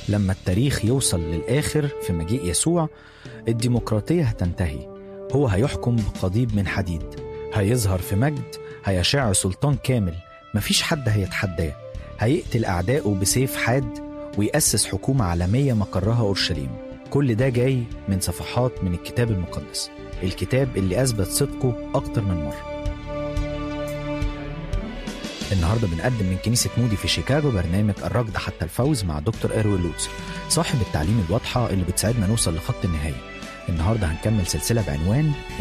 لما التاريخ يوصل للآخر في مجيء يسوع الديمقراطية هتنتهي هو هيحكم بقضيب من حديد هيظهر في مجد هيشع سلطان كامل مفيش حد هيتحداه هيقتل أعدائه بسيف حاد ويأسس حكومة عالمية مقرها أورشليم كل ده جاي من صفحات من الكتاب المقدس الكتاب اللي أثبت صدقه أكتر من مرة النهارده بنقدم من كنيسة مودي في شيكاغو برنامج الركض حتى الفوز مع دكتور إيروين لوتس صاحب التعليم الواضحة اللي بتساعدنا نوصل لخط النهاية النهارده هنكمل سلسلة بعنوان